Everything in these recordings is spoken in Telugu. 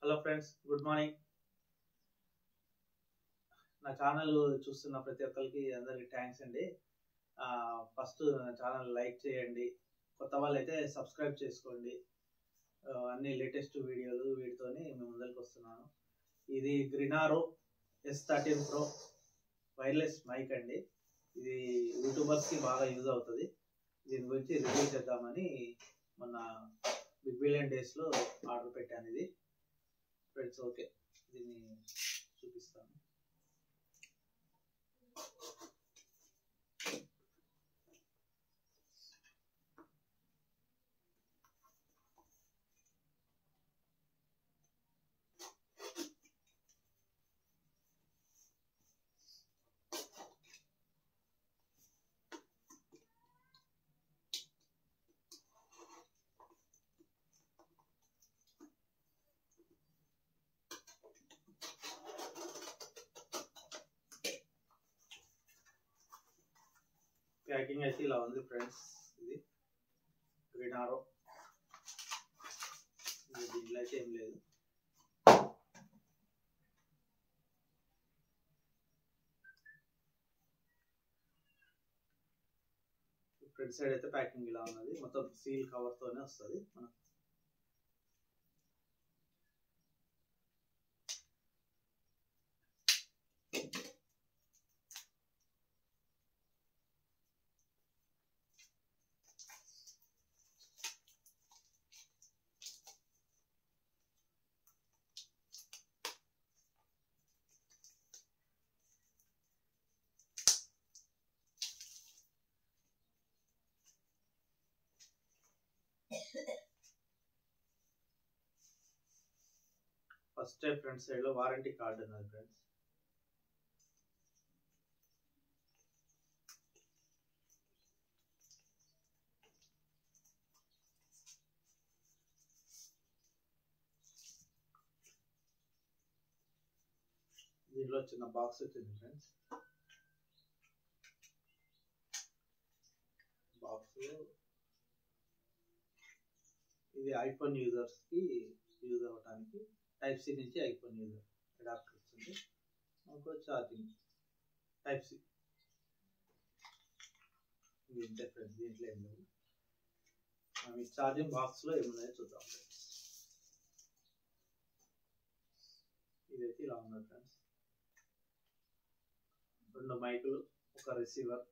హలో ఫ్రెండ్స్ గుడ్ మార్నింగ్ నా ఛానల్ చూస్తున్న ప్రతి ఒక్కరికి అందరికి థ్యాంక్స్ అండి ఫస్ట్ నా ఛానల్ లైక్ చేయండి కొత్త వాళ్ళు అయితే సబ్స్క్రైబ్ చేసుకోండి ఆ, అన్ని లేటెస్ట్ వీడియోలు వీటితోని మేము ముందరికి వస్తున్నాను ఇది గ్రినారో S thirteen pro wireless mic అండి ఇది యూట్యూబర్స్కి బాగా యూజ్ అవుతుంది దీని గురించి రివ్యూ చేద్దామని మొన్న బిగ్ బిలియన్ డేస్లో ఆర్డర్ పెట్టాను ఇది ఫ్రెండ్స్ ఓకే దీన్ని చూపిస్తాను ప్యాకింగ్ అయితే ఇలా ఉంది ఫ్రెండ్స్ ఇది గ్రీన్ ఆరో ఇది దీంట్లో అయితే ఏం లేదు ఫ్రంట్ సైడ్ అయితే ప్యాకింగ్ ఇలా ఉన్నది మొత్తం సీల్ కవర్ తోనే వస్తుంది మనకు ఫస్ట్ ఫ్రంట్ సైడ్ లో వారంటీ కార్డు ఉన్నది ఫ్రెండ్స్ దీంట్లో చిన్న బాక్స్ వచ్చింది ఫ్రెండ్స్ బాక్స్ ఇది ఐఫోన్ యూజర్స్ కి యూజ్ అవ్వడానికి టైప్ సి నుంచి ఐఫోన్ యూజర్ అడాప్టర్ వచ్చింది ఇంకో ఛార్జింగ్ టైప్ సి ఇది ఇంతే ఫ్రెండ్స్ దీంట్లో ఏం లేవు మనం ఈ ఛార్జింగ్ బాక్స్లో ఏమున్నాయో చూద్దాం ఫ్రెండ్స్ ఇదైతే ఇలా ఉన్నది ఫ్రెండ్స్ రెండు మైకులు ఒక రిసీవర్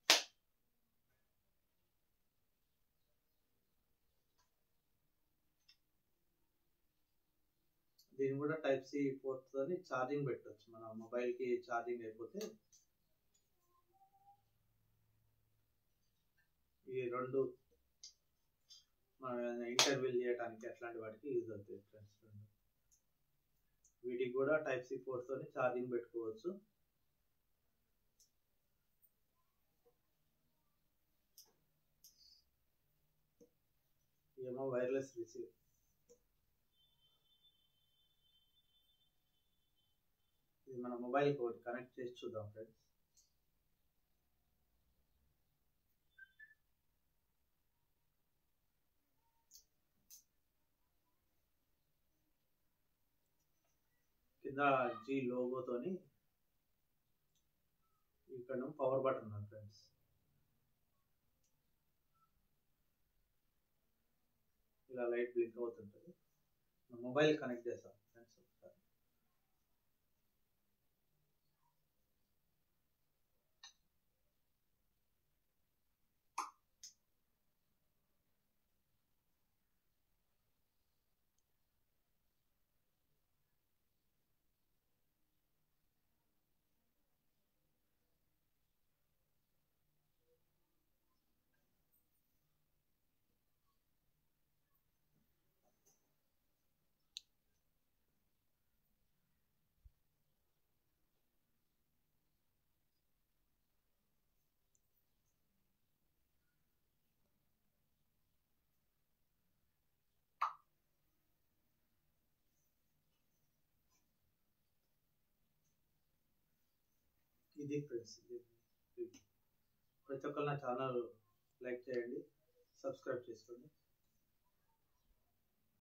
దీన్ని కూడా టైప్ సి పోర్ట్ తోని ఛార్జింగ్ పెట్టవచ్చు మన మొబైల్ కి ఛార్జింగ్ అయిపోతే ఈ రెండు మన ఇంటర్వ్యూ చేయడానికి అట్లాంటి వాటికి యూజ్ అవుతాయి ఫ్రెండ్స్ రెండు వీటికి కూడా టైప్ సి పోర్ట్ తోని ఛార్జింగ్ పెట్టుకోవచ్చు ఏమో వైర్లెస్ రిసీవ్ ఇది మన మొబైల్ ఒకటి కనెక్ట్ చేసి చూద్దాం ఫ్రెండ్స్ కింద జీ లోగోతోని ఇక్కడ పవర్ బటన్ ఉంది ఫ్రెండ్స్ ఇలా లైట్ బ్లింక్ అవుతుంటుంది మొబైల్ కనెక్ట్ చేస్తాం ఫ్రెండ్స్ ఒకసారి ఇది ఫ్రెండ్స్ ఇది ప్రతి ఒక్కరు నా ఛానల్ లైక్ చేయండి సబ్స్క్రైబ్ చేసుకోండి